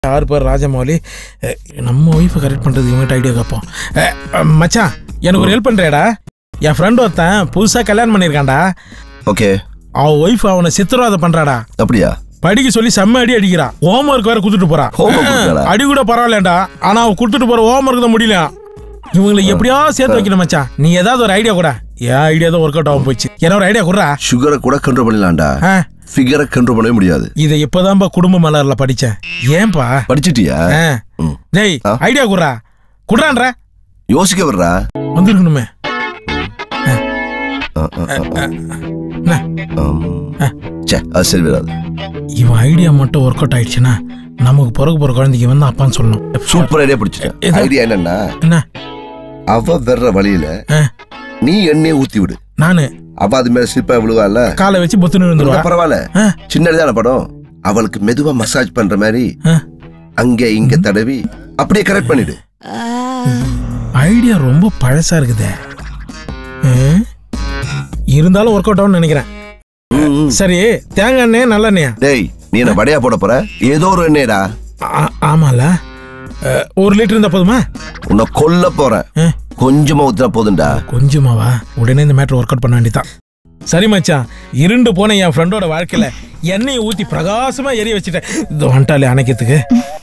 யார் பேர் ராஜமௌலி அஹ், நம்ம ஒய்ஃபை கரெக்ட் பண்ணுறது இவங்ககிட்ட ஐடியா கேட்போம் அஹ், அஹ், மச்சான் எனக்கு ஒரு ஹெல்ப் பண்ணுறியாடா என் ஃப்ரெண்ட் ஒருத்தன் புதுசாக கல்யாணம் பண்ணியிருக்கான்டா ஓகே அவன் ஒய்ஃப் அவனை சித்திரவதை பண்ணுறாடா அப்படியா படிக்க சொல்லி செம்ம அடி அடிக்கிறா ஹோம்ஒர்க் வேற கொடுத்துட்டு போறா Homework கொடுக்கறாளா? அடி கூட பரவாயில்லடா ஆனா அவ கொடுத்துட்டு போற ஹோம்ஒர்க் தான் முடியல இவங்களை எப்படியாவது சேர்த்து வைக்கணும் மச்சான் நீ ஏதாவது ஒரு ஐடியா கூட என் ஐடியா தான் ஒர்க் அவுட் ஆகும் போச்சு என்ன ஒரு ஐடியா கொடுறா சுகரை கூட கண்ட்ரோல் பண்ணலாம்டா ஆ, ஃபிகரை கண்ட்ரோல் பண்ணவே முடியாது இதை இப்பதான்பா குடும்ப மலர்ல படிச்சேன் ஏன்பா படிச்சிட்டியா ஆ. ம். டேய் ஆ? ஐடியா குடுறா குடுறான்ற யோசிக்க வர்றா வந்துருக்கணுமே ஆ, ஆ, ஆ, ஆ. என்ன? ஆம். ச்சே அது சரி வராது இவன் ஐடியா மட்டும் ஒர்க் அவுட் ஆயிடுச்சுன்னா நமக்கு பிறகு போற குழந்தைக்கு வந்து அப்பான்னு சொல்லணும் சூப்பர் ஐடியா பிடிச்சிட்டேன் எது? ஐடியா என்னன்னா என்ன அவ வர்ற வழியில ஆ, நீ எண்ணெயை ஊத்தி விடு நானு அவ அது மேல ஸ்லிப்பா விழுவாள்ல காலை வச்சு பொத்துன்னு இருந்துருவா பரவாயில்ல ஆ, சின்னதான படம் அவளுக்கு மெதுவா மசாஜ் பண்ற மாதிரி ஆ. அங்க இங்க தடவி அப்படியே கரெக்ட் பண்ணிடு ஐடியா ரொம்ப பழசா இருக்குதே ஆ? இருந்தாலும் ஒர்க் அவுட் ஆகும்னு நினைக்கிறேன் ம், ம். சரி தேங்காய் எண்ணெய் நல்லெண்ணெயா டேய் நீ என்ன வடையா போட போற ஏதோ ஒரு எண்ணெயடா ஆ- ஆமால அஹ், ஒரு லிட்டர் இருந்தா போதுமா உன்னை கொல்ல போறேன் ஆ, கொஞ்சமா ஊத்துனா போதும்டா கொஞ்சமாவா உடனே இந்த மேட்டர் ஒர்க் அவுட் பண்ண வேண்டியதான் சரி மச்சான் இருண்டு போன என் ஃப்ரெண்டோட வாழ்க்கையில எண்ணெயை ஊத்தி பிரகாசமா எரிய வச்சுட்டேன் இந்த வந்துட்டாலே அணைக்கிறதுக்கு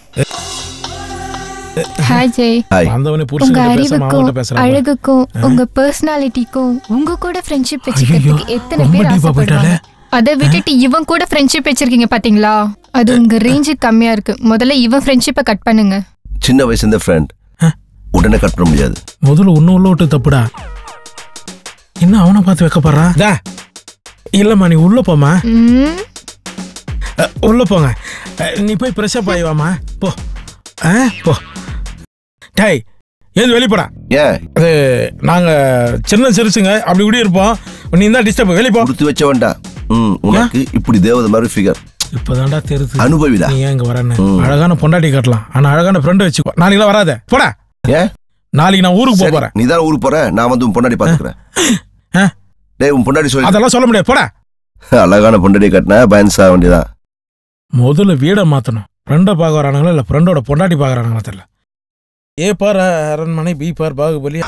ஹாய் ஜெய் ஹாய் வந்தவனே உங்க புருஷன் பேசாம அறிவுக்கும் அவங்ககிட்ட பேசுறாங்க அழகுக்கும் உங்க பர்சனாலிட்டிக்கும் உங்க கூட ஃப்ரெண்ட்ஷிப் ஐயோ, வச்சுக்கிறதுக்கு எத்தனை ரொம்ப பேர் deep ஆ போயிட்டாளே. ஆசைப்படுவாங்க அதை விட்டுட்டு இவன் கூட ஃப்ரெண்ட்ஷிப் வச்சிருக்கீங்க பாத்தீங்களா அது உங்க ரேஞ்சு கம்மியா இருக்கு முதல்ல இவன் ஃப்ரெண்ட்ஷிப்பை கட் பண்ணுங்க சின்ன வயசு இந்த ஃப்ரெண்ட் ஆ. உடனே கட் பண்ண முடியாது முதல்ல ஒண்ணு உள்ள விட்டு தப்புடா இன்னும் அவனை பார்த்து வைக்கப்படுறா டா இல்லம்மா நீ உள்ள போமா ம், அஹ், உள்ள போங்க அஹ், நீ போய் ஃப்ரெஷ்ஷப் ஆகி வாமா போ ஆ போ டேய் ஏது வெளிப்படா ஏன் அது நாங்க சின்ன சிறுசுங்க அப்படி இப்படி இருப்போம் நீ தான் டிஸ்டர்ப் வெளிய போ கொடுத்து வச்ச வேண்டாம் ம் உனக்கு இப்படி தேவதை மாதிரி ஃபிகர் இப்பதான்டா தெரியுது அனுபவிடா நீ ஏன் இங்க வரேன்னு ம். அழகான பொண்டாட்டி கட்டலாம் ஆனா அழகான ஃப்ரெண்ட் வச்சுக்கோ நாளைக்கு வராத போடா ஏன் நாளைக்கு நான் ஊருக்கு போக சரி, போறேன் நீ தான் ஊருக்கு போற நான் வந்து உன் பொண்டாடி பாத்துக்கிறேன் ஆ? டேய் உன் பொண்டாடி சொல்லி அதெல்லாம் சொல்ல முடியாது போடா அழகான பொண்டாடி கட்டினா பயன்ஸ் ஆக வேண்டியதான் முதல்ல வீடை மாத்தணும் ஃப்ரெண்டை பார்க்க வரானுங்களா இல்ல ஃப்ரெண்டோட பொண்டாட்டி பார்க்கறானுங்களா தெரியல ஏ பார் அரண்மனை பி பார் பாகுபலி